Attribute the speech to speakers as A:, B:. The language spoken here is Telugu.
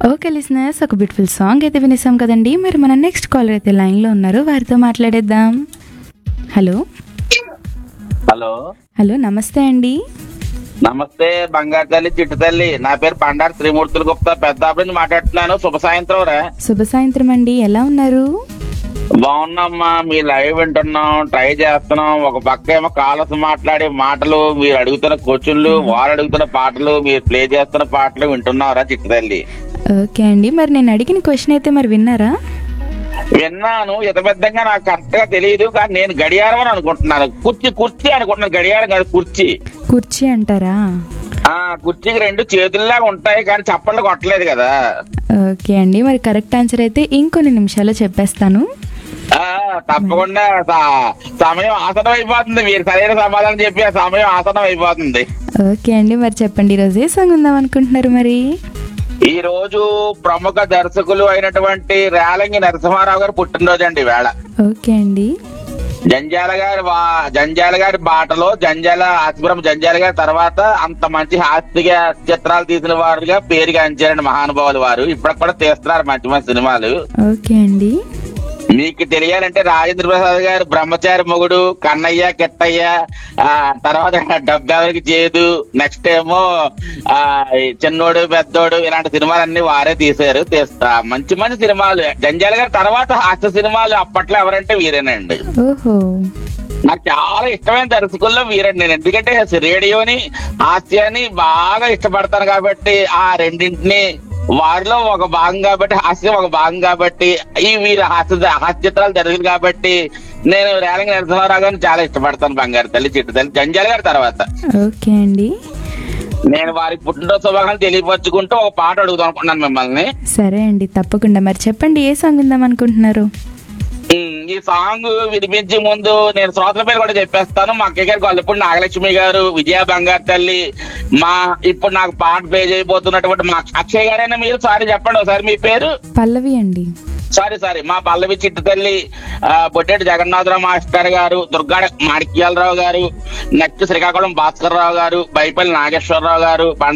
A: ఓకే లిసినర్స్ ఒక బ్యూటిఫుల్ సాంగ్ అయితే వినేసాం కదండి మరి మన నెక్స్ట్ కాలర్ అయితే లైన్లో ఉన్నారు వారితో మాట్లాడేద్దాం హలో
B: హలో
A: హలో నమస్తే అండి
B: నమస్తే బంగారు తల్లి చిట్టు తల్లి నా పేరు పండారు త్రిమూర్తులు గుప్తా పెద్దాపురం నుంచి మాట్లాడుతున్నాను శుభ సాయంత్రం రా
A: శుభ సాయంత్రం అండి ఎలా ఉన్నారు
B: బాగున్నామ్మా మీ లైవ్ వింటున్నాం ట్రై చేస్తున్నాం ఒక పక్క ఏమో కాలస్ మాట్లాడే మాటలు మీరు అడుగుతున్న క్వశ్చన్లు వారు అడుగుతున్న పాటలు మీరు ప్లే చేస్తున్న పాటలు వింటున్నారా చిట్టు తల్లి
A: ఓకే అండి మరి నేను అడిగిన క్వశ్చన్ అయితే మరి విన్నారా
B: విన్నాను పెద్దగా నాకు కరెక్ట్ గా తెలియదు కానీ నేను గడియారం అని అనుకుంటున్నాను కుర్చీ కుర్చీ అనుకుంటున్నాను గడియారం కాదు కుర్చీ
A: కుర్చీ అంటారా
B: ఆ కుర్చీకి రెండు చేతుల్లాగా ఉంటాయి కానీ చప్పట్లు కొట్టలేదు కదా
A: ఓకే అండి మరి కరెక్ట్ ఆన్సర్ అయితే ఇంకొన్ని నిమిషాల్లో చెప్పేస్తాను
B: ఆ తప్పకుండా స- సమయం ఆసనం అయిపోతుంది మీరు సరైన సమాధానం చెప్పి ఆ సమయం ఆసనం అయిపోతుంది
A: ఓకే అండి మరి చెప్పండి ఈరోజు ఏ సాంగ్ ఉందాం అనుకుంటున్నారు మరి
B: ఈ రోజు ప్రముఖ దర్శకులు అయినటువంటి రేలంగి నరసింహారావు గారు పుట్టినరోజు అండి వేళ
A: ఓకే అండి
B: జంజాల గారి వా- జంజాల గారి బాటలో జంజాల ఆసిపురం జంజాల గారి తర్వాత అంత మంచి హాస్య చిత్రాలు తీసిన వారుగా పేరుగాంచారండి మహానుభావులు వారు ఇప్పటికి కూడా తీస్తున్నారు మంచి మంచి సినిమాలు
A: ఓకే అండి
B: మీకు తెలియాలంటే రాజేంద్ర ప్రసాద్ గారు బ్రహ్మచారి మొగుడు కన్నయ్య కెట్టయ్య ఆ తర్వాత డబ్బెవరికి చేదు నెక్స్ట్ ఏమో ఆ ఈ చిన్నోడు పెద్దోడు ఇలాంటి సినిమాలన్నీ వారే తీశారు తీస్తా మంచి మంచి సినిమాలు జంజాల గారి తర్వాత హాస్య సినిమాలు అప్పట్లో ఎవరంటే వీరేనండి
A: ఓహో
B: నాకు చాలా ఇష్టమైన దర్శకుల్లో వీరండి నేను ఎందుకంటే రేడియోని హాస్యాన్ని బాగా ఇష్టపడతాను కాబట్టి ఆ రెండింటిని వారిలో ఒక భాగం కాబట్టి హాస్యం ఒక భాగం కాబట్టి ఈ వీరి హాస్య హాస్య చిత్రాలు జరిగింది కాబట్టి నేను రేలంగి నరసింహారావు గారిని చాలా ఇష్టపడతాను బంగారు తల్లి చిట్టు తల్లి జంజాల గారి తర్వాత
A: ఓకే అండి
B: నేను వారి పుట్టినరోజు శుభాకాంక్షలు తెలియపరుచుకుంటూ ఒక పాట అడుగుదాం అనుకుంటున్నాను మిమ్మల్ని
A: సరే అండి తప్పకుండా మరి చెప్పండి ఏ సాంగ్ ఉందాం అనుకుంటున్నారు
B: ఉమ్, ఈ సాంగ్ వినిపించే ముందు నేను శ్రోతల పేరు కూడా చెప్పేస్తాను మా అక్కయ్య గారు గొల్లపూడి నాగలక్ష్మి గారు విజయ బంగారు తల్లి మా ఇప్పుడు నాకు పాట ప్లే చేయబోతున్నటువంటి మా అక్షయ్ గారైనా మీరు సారీ చెప్పండి ఒకసారి మీ పేరు
A: పల్లవి అండి
B: సారీ సారీ మా పల్లవి చిట్టు తల్లి ఆ, బొడ్డేటి జగన్నాథరావు మాస్టర్ గారు దుర్గాడ మాణిక్యాలరావు గారు నెక్స్ట్ శ్రీకాకుళం భాస్కర్ రావు గారు బైపల్లి నాగేశ్వరరావు గారు